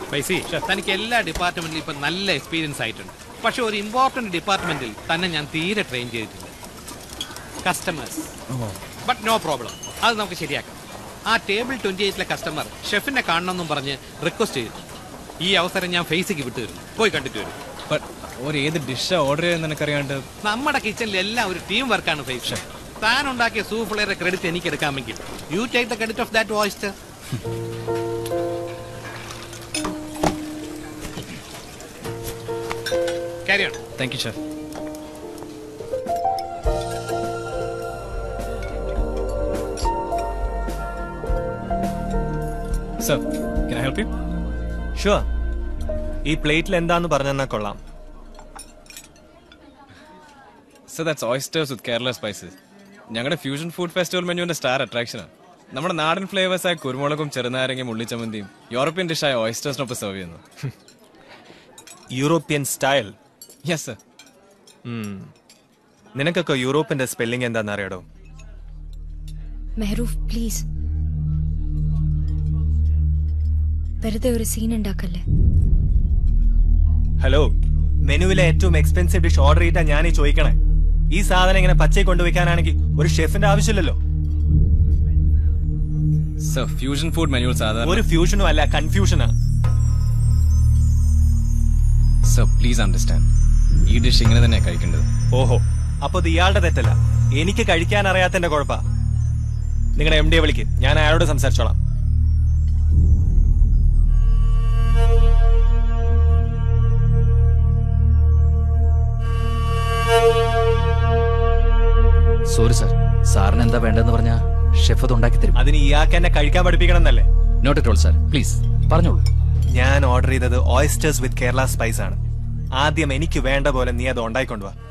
പൈസി തനിക്ക് എല്ലാ ഡിപ്പാർട്ട്മെന്റിലും ഇപ്പൊ നല്ല എക്സ്പീരിയൻസ് ആയിട്ടുണ്ട് പക്ഷെ ഒരു ഇമ്പോർട്ടന്റ് ഡിപ്പാർട്ട്മെന്റിൽ തന്നെ ഞാൻ തീരെ ട്രെയിൻ ചെയ്തിട്ടില്ല കസ്റ്റമേഴ്സ് ബട്ട് നോ പ്രോബ്ലം അത് നമുക്ക് ശരിയാക്കാം ആ ടേബിൾ ട്വന്റി എയ്റ്റിലെ കസ്റ്റമർ ഷെഫിനെ കാണണമെന്നും പറഞ്ഞ് റിക്വസ്റ്റ് ചെയ്തു ഈ അവസരം ഞാൻ ഫേസിക്ക് വിട്ടു തരും പോയി കണ്ടിട്ട് വരും ബട്ട് ഒരു ഏത് ഡിഷാ ഓർഡർ ചെയ്യാൻ നിനക്കറിയാണ്ട് നമ്മുടെ കിച്ചണിൽ എല്ലാം ഒരു ടീം വർക്കാണ് ഫേസ് താൻ ഉണ്ടാക്കിയ സൂഫ്ലയുടെ ക്രെഡിറ്റ് എനിക്ക് എടുക്കാമെങ്കിൽ you take the credit of that വോയിസ്റ്റ് Carry on. Thank you chef sir can I help you sure ഈ പ്ലേറ്റിൽ എന്താന്ന് പറഞ്ഞെന്നാ കൊള്ളാം sir that's oysters with Kerala spices ഞങ്ങളുടെ ഫ്യൂഷൻ ഫുഡ് ഫെസ്റ്റിവൽ മെനുവിന്റെ സ്റ്റാർ അട്രാക്ഷനാണ് നമ്മുടെ നാടൻ ഫ്ലേവേഴ്സ് ആയ കുരുമുളകും ചെറുനാരങ്ങയും ഉള്ളിച്ചമന്തിയും യൂറോപ്യൻ ഡിഷായ ഓയിസ്റ്റേഴ്സിനൊപ്പം സെർവ് ചെയ്യുന്നു യൂറോപ്യൻ സ്റ്റൈൽ യെസ് സർ നിനക്കൊക്കെ യൂറോപ്പിന്റെ സ്പെല്ലിംഗ് എന്താണെന്ന് അറിയാടോ മെഹറൂഫ് പ്ലീസ് വെറുതെ ഒരു സീൻ ഉണ്ടാക്കല്ലേ ഹലോ മെനുവിലെ ഏറ്റവും എക്സ്പെൻസീവ് ഡിഷ് ഓർഡർ ചെയ്താ ഞാനീ ചോദിക്കണേ ഈ സാധനം ഇങ്ങനെ പച്ചയിൽ കൊണ്ടുവയ്ക്കാനാണെങ്കിൽ ഒരു ഷെഫിന്റെ ആവശ്യമില്ലല്ലോ സർ ഫ്യൂഷൻ ഫുഡ് മെനുവിൽ സാധാരണ ഒരു ഫ്യൂഷനും അല്ല കൺഫ്യൂഷനാ സർ പ്ലീസ് അണ്ടർസ്റ്റാൻഡ് ഈ ഡിഷ് ഇങ്ങനെ തന്നെയാണ് കഴിക്കേണ്ടത് ഓഹോ അപ്പൊ ഇത് ഇയാളുടെ തെറ്റല്ല എനിക്ക് കഴിക്കാൻ അറിയാത്തതിന്റെ കുഴപ്പാ നിങ്ങളുടെ എം ഡിയെ വിളിക്ക് ഞാൻ അയാളോട് സംസാരിച്ചോളാം സോറി സാർ സാറിന് എന്താ വേണ്ടതെന്ന് പറഞ്ഞാ ഷെഫ് അത് ഉണ്ടാക്കി തരും അതിന് ഇയാൾക്ക് എന്നെ കഴിക്കാൻ പഠിപ്പിക്കണം എന്നല്ലേ note it all sir please പറഞ്ഞോളൂ ഞാൻ ഓർഡർ ചെയ്തത് ഓയിസ്റ്റേഴ്സ് വിത്ത് കേരള സ്പൈസ് ആണ് ആദ്യം എനിക്ക് വേണ്ട പോലെ നീ അത് ഉണ്ടായിക്കൊണ്ടുവാ